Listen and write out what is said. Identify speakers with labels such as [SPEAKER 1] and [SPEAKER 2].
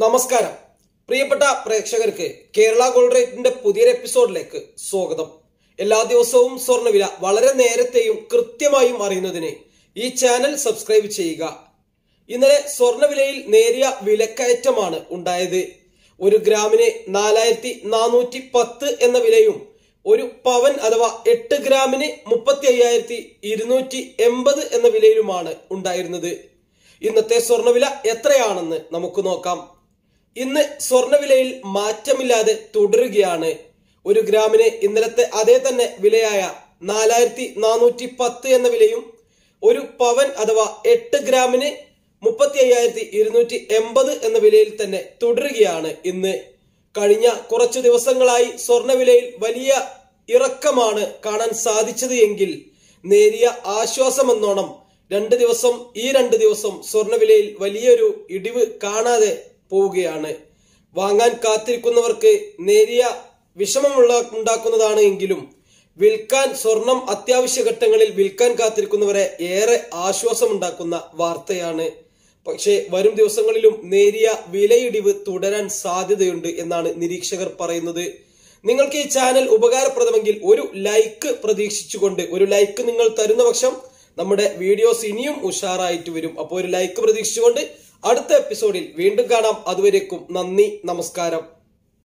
[SPEAKER 1] നമസ്കാരം പ്രിയപ്പെട്ട പ്രേക്ഷകർക്ക് കേരള ഗോൾഡ് റേറ്റിന്റെ പുതിയൊരു എപ്പിസോഡിലേക്ക് സ്വാഗതം എല്ലാ ദിവസവും സ്വർണ്ണവില വളരെ നേരത്തെയും കൃത്യമായും അറിയുന്നതിന് ഈ ചാനൽ സബ്സ്ക്രൈബ് ചെയ്യുക ഇന്നലെ സ്വർണ്ണവിലയിൽ നേരിയ വിലക്കയറ്റമാണ് ഉണ്ടായത് ഒരു ഗ്രാമിന് നാലായിരത്തി നാനൂറ്റി പത്ത് എന്ന വിലയും ഒരു പവൻ അഥവാ എട്ട് ഗ്രാമിന് മുപ്പത്തി അയ്യായിരത്തി ഇരുന്നൂറ്റി എൺപത് എന്ന വിലയിലുമാണ് ഉണ്ടായിരുന്നത് ഇന്നത്തെ സ്വർണ്ണവില എത്രയാണെന്ന് നമുക്ക് നോക്കാം ഇന്ന് സ്വർണ്ണവിലയിൽ മാറ്റമില്ലാതെ തുടരുകയാണ് ഒരു ഗ്രാമിന് ഇന്നലത്തെ അതേ തന്നെ വിലയായ നാലായിരത്തി നാനൂറ്റി പത്ത് എന്ന വിലയും ഒരു പവൻ അഥവാ എട്ട് ഗ്രാമിന് മുപ്പത്തി അയ്യായിരത്തി ഇരുന്നൂറ്റി എൺപത് എന്ന വിലയിൽ തന്നെ തുടരുകയാണ് ഇന്ന് കഴിഞ്ഞ കുറച്ചു ദിവസങ്ങളായി സ്വർണ്ണവിലയിൽ വലിയ ഇറക്കമാണ് കാണാൻ സാധിച്ചത് എങ്കിൽ നേരിയ ആശ്വാസമെന്നോണം രണ്ട് ദിവസം ഈ രണ്ട് ദിവസം സ്വർണ്ണവിലയിൽ വലിയൊരു ഇടിവ് കാണാതെ പോവുകയാണ് വാങ്ങാൻ കാത്തിരിക്കുന്നവർക്ക് നേരിയ വിഷമമുള്ള ഉണ്ടാക്കുന്നതാണ് എങ്കിലും വിൽക്കാൻ സ്വർണം അത്യാവശ്യ ഘട്ടങ്ങളിൽ വിൽക്കാൻ കാത്തിരിക്കുന്നവരെ ഏറെ ആശ്വാസമുണ്ടാക്കുന്ന വാർത്തയാണ് പക്ഷേ വരും ദിവസങ്ങളിലും നേരിയ വിലയിടിവ് തുടരാൻ സാധ്യതയുണ്ട് എന്നാണ് നിരീക്ഷകർ പറയുന്നത് നിങ്ങൾക്ക് ഈ ചാനൽ ഉപകാരപ്രദമെങ്കിൽ ഒരു ലൈക്ക് പ്രതീക്ഷിച്ചുകൊണ്ട് ഒരു ലൈക്ക് നിങ്ങൾ തരുന്ന പക്ഷം നമ്മുടെ വീഡിയോസ് ഇനിയും ഉഷാറായിട്ട് വരും അപ്പോൾ ഒരു ലൈക്ക് പ്രതീക്ഷിച്ചുകൊണ്ട് അടുത്ത എപ്പിസോഡിൽ വീണ്ടും കാണാം അതുവരേക്കും നന്ദി നമസ്കാരം